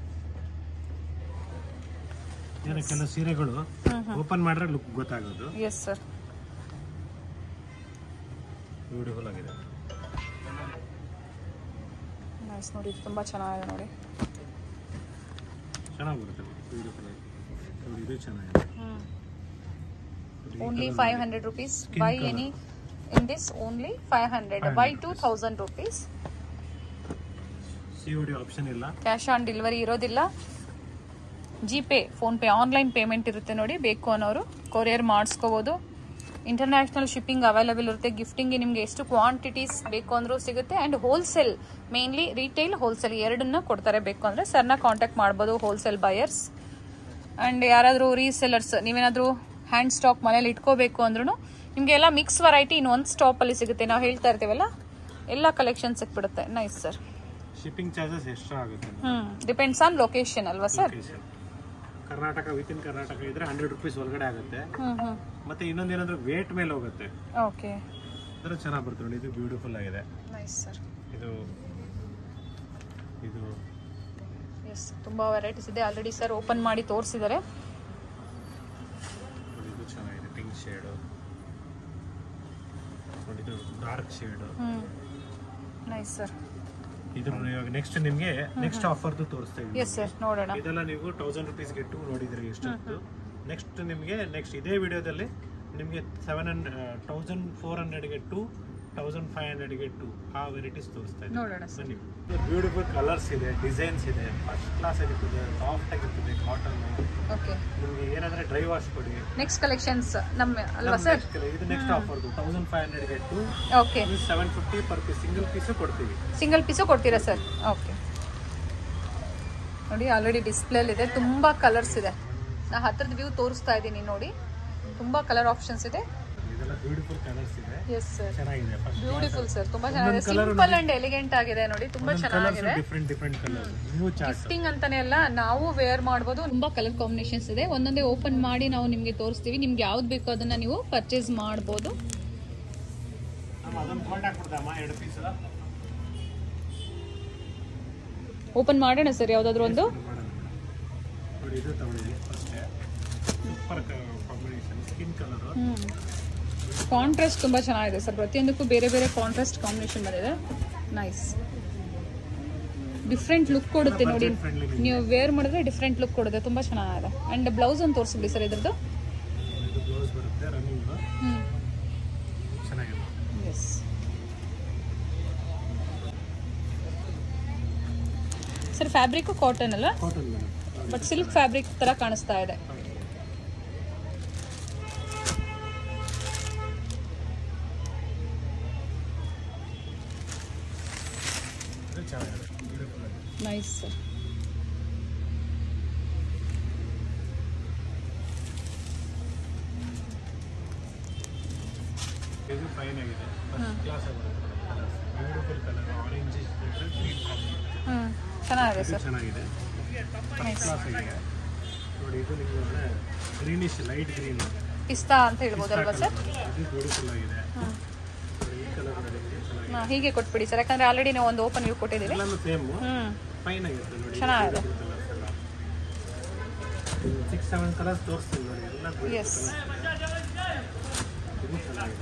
ಏನೋ ಕೆಲವು ಸೀರೆಗಳು ಓಪನ್ ಮಾಡಿದ್ರೆ ಲುಕ್ ಗೊತ್ತಾಗೋದು ಎಸ್ ಸರ್ ಬ್ಯೂಟಿಫುಲ್ ಆಗಿದೆ ನೈಸ್ ನೋಡಿ ಇದು ತುಂಬ ಚೆನ್ನಾಗಿದೆ ನೋಡಿ ಚೆನ್ನಾಗಿ ಬರುತ್ತೆ ಬ್ಯೂಟಿಫುಲ್ ಆಗಿ ನೋಡಿ ಇದು ಚೆನ್ನಾಗಿದೆ ನೋಡಿ, ಈ only colour five hundred rupees by any in this only five hundred by two thousand rupees C O D option ಇಲ್ಲ ಕ್ಯಾಶ್ ಆನ್ ಡೆಲಿವರಿ ಇರೋದಿಲ್ಲ G pay PhonePe online payment ಇರುತ್ತೆ ನೋಡಿ ಬೇಕು ಅನ್ನೋರು ಕೊರಿಯರ್ ಮಾಡಿಸ್ಕೋಬೋದು ಇಂಟರ್ನ್ಯಾಷನಲ್ ಶಿಪ್ಪಿಂಗ್ ಅವೈಲೇಬಲ್ ಇರುತ್ತೆ ಗಿಫ್ಟಿಂಗ್ಗೆ ನಿಮಗೆ ಎಷ್ಟು ಕ್ವಾಂಟಿಟೀಸ್ ಬೇಕು ಅಂದರೂ ಸಿಗುತ್ತೆ and wholesale mainly retail wholesale ಎರಡನ್ನ ಕೊಡ್ತಾರೆ ಬೇಕು ಅಂದರೆ ಸರ್ನ ಕಾಂಟ್ಯಾಕ್ಟ್ ಮಾಡ್ಬೋದು ಹೋಲ್ಸೇಲ್ ಬಯರ್ಸ್ ಆ್ಯಂಡ್ ಯಾರಾದರೂ ರೀಸೆಲ್ಲರ್ಸ್ ನೀವೇನಾದರೂ ಹ್ಯಾಂಡ್ ಸ್ಟಾಕ್ ಮನೇಲಿ ಇಟ್ಕೋಬೇಕು ಅಂದ್ರೂ ನಿಮಗೆ ಎಲ್ಲ ಮಿಕ್ಸ್ ವೆರೈಟಿ ಇನ್ನೊಂದು ಸ್ಟಾಪಲ್ಲಿ ಸಿಗುತ್ತೆ ನಾವು ಹೇಳ್ತಾ ಇರ್ತೀವಲ್ಲ ಎಲ್ಲ ಕಲೆಕ್ಷನ್ ಸಿಕ್ಬಿಡುತ್ತೆ nice sir shipping charges extra ಆಗುತ್ತೆ ಹ್ಞೂ ಡಿಪೆಂಡ್ಸ್ ಆನ್ ಲೊಕೇಶನ್ ಅಲ್ವಾ sir Location. Karnataka with in Karnataka ಇದ್ರೆ ಹಂಡ್ರೆಡ್ ರುಪೀಸ್ ಒಳಗಡೆ ಆಗುತ್ತೆ ಹ್ಞೂ ಹ್ಞೂ ಮತ್ತೆ ಇನ್ನೊಂದು ಏನಂದ್ರೆ ವೇಟ್ ಮೇಲೆ ಹೋಗುತ್ತೆ ಓಕೆ ಅದರ ಚೆನ್ನಾಗಿ ಬರುತ್ತೆ ನೋಡಿ ಇದು ಬ್ಯೂಟಿಫುಲ್ ಆಗಿದೆ ನೈಸ್ ಸರ್ ಇದು ಇದು ಎಸ್ ತುಂಬ ವೆರೈಟೀಸ್ ಇದೆ ಆಲ್ರೆಡಿ ಸರ್ ಓಪನ್ ಮಾಡಿ ತೋರಿಸಿದ್ದಾರೆ ನೋಡಿ ಇದು ಚೆನ್ನಾಗಿದೆ ಪಿಂಕ್ ಶೇಡು ನೋಡಿ ಇದು ಡಾರ್ಕ್ ಶೇಡು ಹ್ಞೂ ನೈಸ್ ಸರ್ ಇದ್ರ ಇವಾಗ ನೆಕ್ಸ್ಟ್ ನಿಮಗೆ ನೆಕ್ಸ್ಟ್ ಆಫರ್ದು ತೋರಿಸ್ತಾ ಇದ್ದೀನಿ ಎಸ್ ಸರ್ ನೋಡೋಣ ಇದೆಲ್ಲ ನೀವು ತೌಸಂಡ್ ರುಪೀಸ್ಗೆ ಟೂ ನೋಡಿದ್ರಿ ಎಷ್ಟೊತ್ತು ನೆಕ್ಸ್ಟ್ ನಿಮಗೆ ನೆಕ್ಸ್ಟ್ ಇದೇ ವಿಡಿಯೋದಲ್ಲಿ ನಿಮಗೆ ಸೆವೆನ್ ಹಂಡ್ರೆಡ್ ತೌಸಂಡ್ ಫೋರ್ ಹಂಡ್ರೆಡ್ಗೆ ಟು ತೌಸಂಡ್ ಫೈವ್ ಹಂಡ್ರೆಡ್ಗೆ ಟು ಆ ವೆರೈಟೀಸ್ ತೋರಿಸ್ತಾ ಇದ್ದೀನಿ ನೋಡೋಣ ಸರ್ ಬನ್ನಿ ಬ್ಯೂಟಿಫುಲ್ ಕಲರ್ಸ್ ಇದೆ ಡಿಸೈನ್ಸ್ ಇದೆ ಫಸ್ಟ್ ಕ್ಲಾಸ್ ಆಗಿರ್ತದೆ ಸಾಫ್ಟ್ ಆಗಿರ್ತದೆ ಕಾಟನ್ ಓಕೆ ನಿಮಗೆ ಏನಂದ್ರೆ ಡ್ರೈ ವಾಶ್ ಕೊಡಿ ನೆಕ್ಸ್ಟ್ ಕಲೆಕ್ಷನ್ಸ್ ನಮ್ಮ ಅಲ್ವಾ ನಮ್ ಸರ್ next ಇದು ನೆಕ್ಸ್ಟ್ ಆಫರ್ದು ತೌಸಂಡ್ ಫೈವ್ ಹಂಡ್ರೆಡ್ಗೆ two okay seven fifty per piece single piece ಕೊಡ್ತೀವಿ ಸಿಂಗಲ್ ಪೀಸು ಕೊಡ್ತೀರಾ ಸರ್ ಓಕೆ ನೋಡಿ ಆಲ್ರೆಡಿ ಡಿಸ್ಪ್ಲೇಲಿದೆ ತುಂಬ ಕಲರ್ಸ್ ಇದೆ ನಾ ಹತ್ರದ ವ್ಯೂ ತೋರಿಸ್ತಾ ಇದ್ದೀನಿ ನೋಡಿ ತುಂಬ ಕಲರ್ ಆಪ್ಷನ್ಸ್ ಇದೆ ಇದೆಲ್ಲ ಬ್ಯೂಟಿಫುಲ್ ಕಲರ್ಸ್ ಇದೆ ಎಸ್ ಸರ್ ಚೆನ್ನಾಗಿದೆ ಫಸ್ಟ್ ಬ್ಯೂಟಿಫುಲ್ ಸರ್ ತುಂಬಾ ಚೆನ್ನಾಗಿದೆ ಸಿಂಪಲ್ ಅಂಡ್ ಎಲಿಗೆಂಟ್ ಆಗಿದೆ ನೋಡಿ ತುಂಬಾ ಕಲರ್ಸ್ ಚೆನ್ನಾಗಿದೆ different different colour new chart gifting ಅಂತಾನೆ ಅಲ್ಲ ನಾವು ವೇರ್ ಮಾಡ್ಬೋದು ತುಂಬಾ ಕಲರ್ ಕಾಂಬಿನೇಷನ್ಸ್ ಇದೆ ಒಂದೊಂದೇ ಓಪನ್ ಮಾಡಿ ನಾವು ನಿಮಗೆ ತೋರಿಸ್ತೀವಿ ನಿಮ್ಗೆ ಯಾವ್ದು ಬೇಕೋ ಅದನ್ನ ನೀವು ಪರ್ಚೇಸ್ ಮಾಡ್ಬೋದು ನಮ್ಮ ಅದೊಂದು ಕಾಂಟ್ಯಾಕ್ಟ್ ಕೊಡ್ದಮ್ಮ ಎರಡು ಪೀಸ್ ಓಪನ್ ಮಾಡೋಣ ಸರ್ ಯಾವ್ದಾದ್ರು ಒಂದು ನೋಡಿ ಇದು ತಗೊಳ್ಳಿ ಫಸ್ಟೇ super combination skin colour contrast ತುಂಬಾ ಚೆನ್ನಾಗಿದೆ ಸರ್ ಪ್ರತಿಯೊಂದಕ್ಕೂ ಬೇರೆ ಬೇರೆ ಕಾಂಟ್ರಾಸ್ಟ್ ಕಾಂಬಿನೇಷನ್ ಬಂದಿದೆ ನೈಸ್ ಡಿಫ್ರೆಂಟ್ ಲುಕ್ ಕೊಡುತ್ತೆ ನೋಡಿ ಫ್ರೆಂಡ್ಲಿ ನೀವು ವೇರ್ ಮಾಡಿದ್ರೆ ಡಿಫ್ರೆಂಟ್ ಲುಕ್ ಕೊಡುತ್ತೆ ತುಂಬ ಚೆನ್ನಾಗಿದೆ ಆ್ಯಂಡ್ ಬ್ಲೌಸ್ ಒಂದು ತೋರಿಸ್ಬಿಡಿ ಸರ್ ಇದ್ರದ್ದು ಇದು ಬ್ಲೌಸ್ ಬರುತ್ತೆ ರನ್ನಿಂಗ್ ಹ್ಞೂ ಚೆನ್ನಾಗಿದೆ ಎಸ್ ಸರ್ ಫ್ಯಾಬ್ರಿಕ್ಕು ಕಾಟನ್ ಅಲ್ಲ cotton madam but silk fabric ಥರ ಕಾಣಿಸ್ತಾ ಇದೆ ಇದು ಚೆನ್ನಾಗಿದೆ ಬ್ಯೂಟಿಫುಲ್ ಆಗಿದೆ ನೈಸ್ ಸರ್ ಇದು ಫೈನ್ ಆಗಿದೆ first class beautiful colour orange green ಹ್ಞೂ ಚೆನ್ನಾಗಿದೆ ಇದು ಸರ್ ಚೆನ್ನಾಗಿದೆ ಫಸ್ಟ್ ಕ್ಲಾಸ್ ಆಗಿದೆ ನೋಡಿ ಇದು ನಿಮಗೆ ಒಳ್ಳೆ ಗ್ರೀನಿಶ್ ಲೈಟ್ ಗ್ರೀನ್ ಪಿಸ್ತಾ ಅಂತ ಹೇಳ್ಬೋದಲ್ವಾ ಸರ್ ಇದು ಬ್ಯೂಟಿಫುಲ್ ಆಗಿದೆ ನೋಡಿ, ಈ ಕಲರ್ ನೋಡಿ ಚೆನ್ನಾಗಿದೆ ಹಾಂ ಹೀಗೆ ಕೊಟ್ಬಿಡಿ ಸರ್ ಯಾಕಂದ್ರೆ ಆಲ್ರೆಡಿ ನಾವು ಒಂದು ಓಪನ್ ವ್ಯೂ ಕೊಟ್ಟಿದ್ದೀವಿ ಎಲ್ಲಾನು ಸೇಮ್ ಹ್ಞೂ ಫೈನ್ ಆಗಿರುತ್ತೆ ನೋಡಿ ಚೆನ್ನಾಗಿದೆ. ಸಿಕ್ಸ್ ಸೆವೆನ್ ಕಲರ್ಸ್ ತೋರಿಸ್ತೀನಿ ನೋಡಿ ಎಲ್ಲ beautiful Yes. colours. ಇದು ಚೆನ್ನಾಗಿದೆ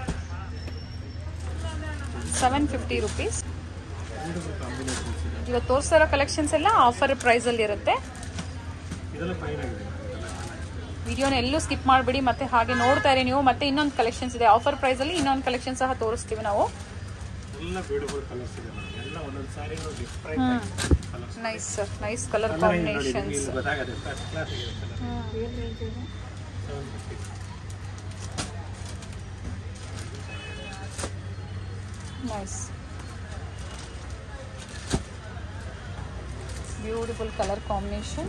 seven fifty rupees beautiful combinations ಇದೆ ಇವತ್ತು ತೋರಿಸ್ತಿರೋ ಕಲೆಕ್ಷನ್ಸ್ ಎಲ್ಲ ಆಫರ್ ಪ್ರೈಸಲ್ಲಿ ಇರುತ್ತೆ ಇದೆಲ್ಲ ಫೈನ್ ಆಗಿದೆ ಇದೆಲ್ಲ ಚೆನ್ನಾಗಿದೆ ವಿಡಿಯೋನ ಎಲ್ಲೂ ಸ್ಕಿಪ್ ಮಾಡಿಬಿಡಿ ಮತ್ತೆ ಹಾಗೆ ನೋಡ್ತಾ ಇರಿ ನೀವು ಮತ್ತೆ ಇನ್ನೊಂದು ಕಲೆಕ್ಷನ್ಸ್ ಇದೆ ಆಫರ್ ಪ್ರೈಸಲ್ಲಿ ಇನ್ನೊಂದು ಕಲೆಕ್ಷನ್ ಸಹ ತೋರಿಸ್ತೀವಿ ನಾವು ಎಲ್ಲ ಬ್ಯೂಟಿಫುಲ್ ಕಲರ್ಸ್ ಇದೆ ನೋಡಿ ಎಲ್ಲ ಒಂದೊಂದು ಸಾರಿ different colours nice sir nice colour ನೋಡಿ ನಿಮಗೆ ಕಾಂಬಿನೇಷನ್ಸ್ ಇಲ್ಲಿ ಗೊತ್ತಾಗುತ್ತೆ ಫಸ್ಟ್ ಕ್ಲಾಸ್ ಇದೆ seven fifty nice beautiful colour combination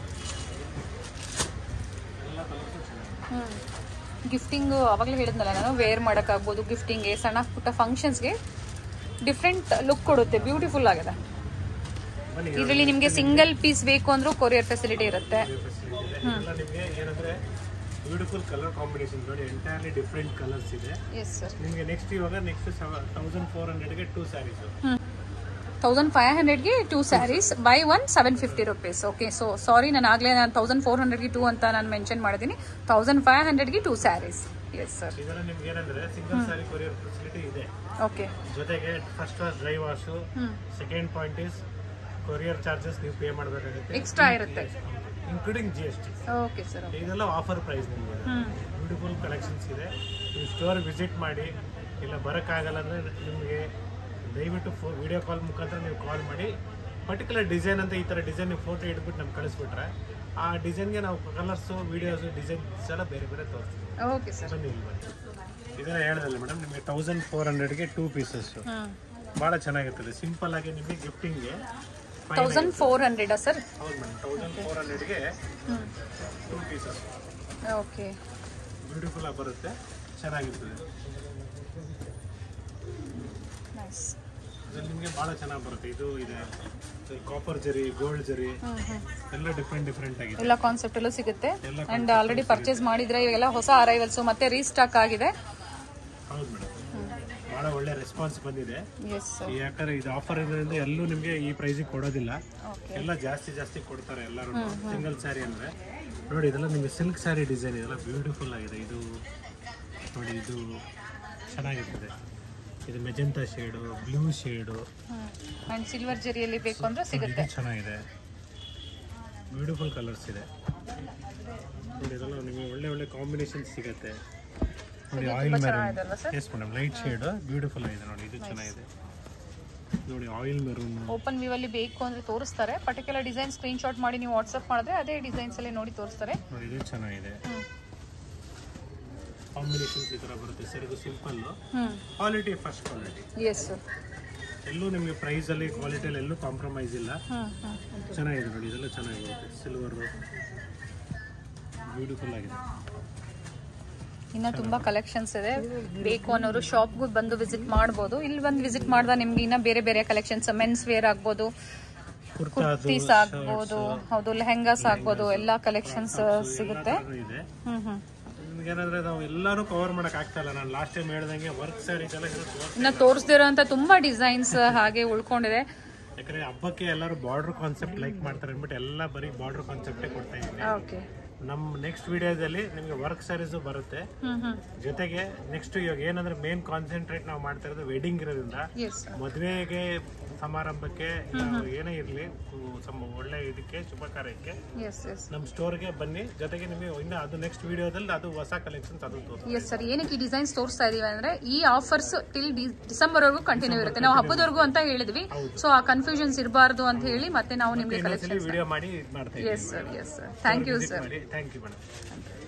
ಎಲ್ಲ ಕಲರ್ಸು ಚೆನ್ನಾಗಿದೆ ಹ್ಞೂ ಗಿಫ್ಟಿಂಗ್ ಅವಾಗಲೇ ಹೇಳಿದ್ನಲ್ಲ ನಾನು ವೇರ್ ಮಾಡೋಕ್ಕಾಗ್ಬೋದು ಗಿಫ್ಟಿಂಗ್ಗೆ ಸಣ್ಣ ಪುಟ್ಟ ಫಂಕ್ಷನ್ಸ್ಗೆ ಡಿಫ್ರೆಂಟ್ ಲುಕ್ ಕೊಡುತ್ತೆ ಬ್ಯೂಟಿಫುಲ್ ಆಗಿದೆ ಬನ್ನಿ ಇದರಲ್ಲಿ ನಿಮಗೆ ಸಿಂಗಲ್ ಪೀಸ್ ಬೇಕು ಅಂದ್ರೂ ಕೊರಿಯರ್ ಫೆಸಿಲಿಟಿ ಇರುತ್ತೆ ಫೆಸಿಲಿಟಿ ಇದೆ ಎಲ್ಲ ನಿಮಗೆ ಏನಂದ್ರೆ ಬ್ಯೂಟಿಫುಲ್ ಕಲರ್ ಕಾಂಬಿನೇಷನ್ ನೋಡಿ ಎಂಟೈರ್ಲಿ ಡಿಫ್ರೆಂಟ್ ಕಲರ್ಸ್ ಇದೆ ಎಸ್ ಸರ್ ನಿಮಗೆ ನೆಕ್ಸ್ಟ್ ಇವಾಗ ನೆಕ್ಸ್ಟ್ ತೌಸಂಡ್ ಫೋರ್ ಹಂಡ್ರೆಡ್ಗೆ ಟೂ ಸ್ಯಾರೀಸ್ ತೌಸಂಡ್ ಫೈವ್ ಹಂಡ್ರೆಡ್ಗೆ two sarees by one seven fifty rupees okay so sorry ನಾನು ಆಗಲೇ ನಾನು ತೌಸಂಡ್ ಫೋರ್ ಹಂಡ್ರೆಡ್ಗೆ ಟೂ ಅಂತ ನಾನು ಮೆನ್ಷನ್ ಮಾಡಿದ್ದೀನಿ ತೌಸಂಡ್ ಫೈವ್ ಹಂಡ್ರೆಡ್ಗೆ ಟೂ ಸ್ಯಾರೀಸ್ ಎಸ್ ಸರ್ ಇದೆಲ್ಲ ನಿಮ್ಗೆ ಏನಂದ್ರೆ ಸಿಂಗಲ್ ಸ್ಯಾರಿ ಕೊರಿಯರ್ ಫೆಸಿಲಿಟಿ ಇದೆ ಓಕೆ ಜೊತೆಗೆ ಫಸ್ಟ್ ವಾಶ್ ಡ್ರೈ ವಾಶು ಹ್ಞೂ second point is courier charges ನೀವು ಪೇ ಮಾಡಬೇಕಾಗುತ್ತೆ ಎಕ್ಸ್ಟ್ರಾ ಇರುತ್ತೆ including G S T okay sir ಇದೆಲ್ಲ ಆಫರ್ ಪ್ರೈಸ್ ನಿಮಗೆ ಹ್ಞೂ ಬ್ಯೂಟಿಫುಲ್ ಕಲೆಕ್ಷನ್ಸ್ ಇದೆ ನೀವು ಸ್ಟೋರ್ ವಿಸಿಟ್ ಮಾಡಿ ಇಲ್ಲ ಬರೋಕ್ಕಾಗಲ್ಲ ಅಂದರೆ ನಿಮಗೆ ದಯವಿಟ್ಟು ಫೋ ವಿಡಿಯೋ ಕಾಲ್ ಮುಖಾಂತರ ನೀವು ಕಾಲ್ ಮಾಡಿ ಪರ್ಟಿಕ್ಯುಲರ್ ಡಿಸೈನ್ ಅಂತ ಈ ಥರ ಡಿಸೈನ್ ನೀವು ಫೋಟೋ ಇಟ್ಬಿಟ್ಟು ನಮ್ಗೆ ಕಳಿಸ್ಬಿಟ್ರೆ ಆ ಡಿಸೈನ್ಗೆ ನಾವು ಕಲರ್ಸು ವೀಡಿಯೋಸು ಡಿಸೈನ್ಸ್ ಎಲ್ಲ ಬೇರೆ ಬೇರೆ ತೋರಿಸ್ತೀವಿ ಓಕೆ ಸರ್ ಬನ್ನಿ ಇಲ್ಲಿ ಬನ್ನಿ ಇದೆಲ್ಲ ಹೇಳ್ದಲ್ಲ ಮೇಡಮ್ ನಿಮಗೆ ತೌಸಂಡ್ ಫೋರ್ ಹಂಡ್ರೆಡ್ಗೆ ಟೂ ಪೀಸಸ್ಸು ಹ್ಞೂ ಭಾಳ ಚೆನ್ನಾಗಿರ್ತದೆ ಸಿಂಪಲ್ ಆಗಿ ನಿಮಗೆ ಗಿಫ್ಟಿಂಗ್ಗೆ ತೌಸಂಡ್ ಫೋರ್ ಹಂಡ್ರೆಡಾ ಸರ್ ಹೌದು ಮೇಡಮ್ ತೌಸಂಡ್ ಫೋರ್ ಹಂಡ್ರೆಡ್ಗೆ ಹ್ಞೂ ಟೂ ಪೀಸಸ್ ಓಕೆ ಬ್ಯೂಟಿಫುಲ್ ಆಗಿ ಬರುತ್ತೆ ಚೆನ್ನಾಗಿರ್ತದೆ ನೈಸ್ ಇದ್ರಲ್ಲಿ ನಿಮಗೆ ಭಾಳ ಚೆನ್ನಾಗಿ ಬರುತ್ತೆ ಇದು ಇದೆ ಕಾಪರ್ ಜರಿ ಗೋಲ್ಡ್ ಜರಿ ಹ್ಞೂ ಹ್ಞೂ ಎಲ್ಲ ಡಿಫ್ರೆಂಟ್ ಡಿಫ್ರೆಂಟ್ ಆಗಿದೆ ಎಲ್ಲ ಕಾನ್ಸೆಪ್ಟ್ ಅಲ್ಲೂ ಸಿಗುತ್ತೆ ಎಲ್ಲ ಅಂಡ್ ಆಲ್ರೆಡಿ ಪರ್ಚೇಸ್ ಮಾಡಿದ್ರೆ ಇವಾಗೆಲ್ಲ ಹೊಸ ಅರೈವಲ್ಸ್ ಮತ್ತೆ ರೀಸ್ಟಾಕ್ ಆಗಿದೆ ಹೌದು ಮೇಡಮ್ ಭಾಳ ಒಳ್ಳೆ ರೆಸ್ಪಾನ್ಸ್ ಬಂದಿದೆ ಎಸ್ ಸರ್ ಯಾಕಂದ್ರೆ ಇದು ಆಫರ್ ಇರೋದ್ರಿಂದ ಎಲ್ಲೂ ನಿಮಗೆ ಈ ಪ್ರೈಸಿಗೆ ಕೊಡೋದಿಲ್ಲ ಓಕೆ ಎಲ್ಲ ಜಾಸ್ತಿ ಜಾಸ್ತಿ ಕೊಡ್ತಾರೆ ಎಲ್ಲರೂ ಸಿಂಗಲ್ ಸ್ಯಾರಿ ಅಂದರೆ ನೋಡಿ ಇದೆಲ್ಲ ನಿಮಗೆ ಸಿಲ್ಕ್ ಸ್ಯಾರಿ ಡಿಸೈನ್ ಇದೆಲ್ಲ ಬ್ಯೂಟಿಫುಲ್ ಆಗಿದೆ ಇದು ನೋಡಿ ಇದು ಚೆನ್ನಾಗಿರ್ತದೆ ಇದು magenta shade blue shade and silver ಜರಿಯಲ್ಲಿ ಬೇಕು ಅಂದ್ರೆ ಸಿಗುತ್ತೆ ಇದು ಚೆನ್ನಾಗಿದೆ ಬ್ಯೂಟಿಫುಲ್ ಕಲರ್ಸ್ ಇದೆ ನೋಡಿ ಇದೆಲ್ಲ ನಿಮಗೆ ಒಳ್ಳೆ ಒಳ್ಳೆ ಕಾಂಬಿನೇಷನ್ ಸಿಗುತ್ತೆ ನೋಡಿ ಆಯಿಲ್ ಮೆರೂನ್ ಚೆನ್ನಾಗಿದೆಲ್ಲ sir yes madam light shade beautiful ಆಗಿದೆ ನೋಡಿ ಇದು ಚೆನ್ನಾಗಿದೆ ನೋಡಿ ಆಯಿಲ್ ಮೆರೂನ್ ಓಪನ್ ವ್ಯೂ ಅಲ್ಲಿ ಬೇಕು ಅಂದ್ರೆ ತೋರಿಸ್ತಾರೆ ಪರ್ಟಿಕ್ಯುಲರ್ ಡಿಸೈನ್ ಸ್ಕ್ರೀನ್ ಶಾಟ್ ಮಾಡಿ ನೀವು ವಾಟ್ಸ್ಆಪ್ ಮಾಡಿದ್ರೆ ಅದೇ ಡಿಸೈನ್ಸ್ ಅಲ್ಲಿ ನೋಡಿ ತೋರಿಸ್ತಾರೆ ನೋಡಿ ಇದು ಚೆನ್ನಾಗಿದೆ ಹ್ಮ್ ಕಾಂಬಿನೇಷನ್ಸ್ ಈ ಥರ ಬರುತ್ತೆ ಸರ್ ಇದು simple hmm quality first quality yes sir ಎಲ್ಲೂ ನಿಮಗೆ ಪ್ರೈಸಲ್ಲಿ ಕ್ವಾಲಿಟಿಯಲ್ಲಿ ಎಲ್ಲೂ ಕಾಂಪ್ರಮೈಸ್ ಇಲ್ಲ ಹ್ಮ್ ಹ್ಮ್ ಚೆನ್ನಾಗಿದೆ ನೋಡಿ ಇದೆಲ್ಲ ಚೆನ್ನಾಗಿ ಬರುತ್ತೆ ಸಿಲ್ವರು ಬ್ಯೂಟಿಫುಲ್ ಆಗಿದೆ ಇನ್ನ ತುಂಬಾ ಕಲೆಕ್ಷನ್ಸ್ ಇದೆ ಬೇಕು ಅನ್ನೋರು ಶಾಪ್ಗೂ ಬಂದು ವಿಸಿಟ್ ಮಾಡ್ಬೋದು ಇಲ್ಲಿ ಬಂದು ವಿಸಿಟ್ ಮಾಡಿದ ನಿಮ್ಗೆ ಇನ್ನ ಬೇರೆ ಬೇರೆ ಕಲೆಕ್ಷನ್ಸ್ ಮೆನ್ಸ್ ವೇರ್ ಆಗ್ಬೋದು ಕುರ್ತಾದು ಕುರ್ತೀಸ್ ಆಗ್ಬೋದು ಹೌದು ಲೆಹಂಗಾಸ್ ಆಗ್ಬೋದು ಎಲ್ಲಾ ಕಲೆಕ್ಷನ್ಸ್ ಸಿಗುತ್ತೆ ಇದೆ ಹ್ಮ್ ಹ್ಮ್ ನಿಮ್ಗೆ ಏನಂದ್ರೆ ನಾವು ಎಲ್ಲರೂ ಕವರ್ ಮಾಡಕ್ ಆಗ್ತಾ ಇಲ್ಲ ನಾನು ಲಾಸ್ಟ್ ಟೈಮ್ ಹೇಳ್ದಂಗೆ ವರ್ಕ್ ಸ್ಯಾರೀಸ್ ಎಲ್ಲ ಇದು ತೋರ್ಸ್- ಇನ್ನ ತೋರಿಸ್ದಿರೋ ಅಂತ ತುಂಬಾ ಡಿಸೈನ್ಸ್ ಹಾಗೆ ಉಳ್ಕೊಂಡಿದೆ ಯಾಕಂದ್ರೆ ಹಬ್ಬಕ್ಕೆ ಎಲ್ಲರೂ ಬಾರ್ಡರ್ ಕಾನ್ಸೆಪ್ಟ್ ಲೈಕ್ ಮಾಡ್ತಾರೆ ಅಂದ್ಬಿಟ್ಟು ಎಲ್ಲ ಬರೀ ಬಾರ್ಡರ್ ಕಾನ್ಸೆಪ್ಟೇ ಕೊಡ್ತಾ ಇದ್ದೀನಿ ಓಕೆ ನಮ್ಮ ನೆಕ್ಸ್ಟ್ ವಿಡಿಯೋದಲ್ಲಿ ನಿಮಗೆ ವರ್ಕ್ ಸ್ಯಾರೀಸು ಬರುತ್ತೆ ಹ್ಮ್ ಹ್ಮ್ ಜೊತೆಗೆ ನೆಕ್ಸ್ಟ್ ಇವಾಗ ಏನಂದ್ರೆ ಮೇನ್ ಕಾನ್ಸಂಟ್ರೇಟ್ ನಾವು ಮಾಡ್ತಾ ಇರೋದು ವೆಡ್ಡಿಂಗ್ ಇರೋದ್ರಿಂದ ಎಸ್ ಮದುವೆಗೆ ಸಮಾರಂಭಕ್ಕೆ ಏನೇ ಇರಲಿ ಒಳ್ಳೆ ಇದಕ್ಕೆ ಶುಭ ಕಾರ್ಯಕ್ಕೆ ಎಸ್ ಎಸ್ ನಮ್ಮ ಸ್ಟೋರ್ಗೆ ಬನ್ನಿ ಜೊತೆಗೆ ನಿಮಗೆ ಇನ್ನು ಅದು ನೆಕ್ಸ್ಟ್ ವಿಡಿಯೋದಲ್ಲಿ ಅದು ಹೊಸ ಕಲೆಕ್ಷನ್ಸ್ ಅದು ತೋರಿಸ್ತೀವಿ ಎಸ್ ಸರ್ ಏನಕ್ಕೆ ಈ ಡಿಸೈನ್ಸ್ ತೋರಿಸ್ತಾ ಇದೀವಿ ಅಂದ್ರೆ ಈ ಆಫರ್ಸ್ ಟಿಲ್ ಡಿಸೆಂಬರ್ ವರೆಗೂ ಕಂಟಿನ್ಯೂ ಇರುತ್ತೆ ನಾವು ಹಬ್ಬದವರೆಗೂ ಅಂತ ಹೇಳಿದ್ವಿ ಸೊ ಆ ಕನ್ಫ್ಯೂಷನ್ಸ್ ಇರಬಾರ್ದು ಅಂತ ಹೇಳಿ ಮತ್ತೆ ನಾವು ನಿಮಗೆ ಇನ್ನೊಂದ್ಸಲಿ ವಿಡಿಯೋ ಮಾಡಿ ಇದು ಮಾಡ್ತಾ yes sir yes sir thank you sir ಮಾಡಿ ಥ್ಯಾಂಕ್ ಯು ಮೇಡಮ್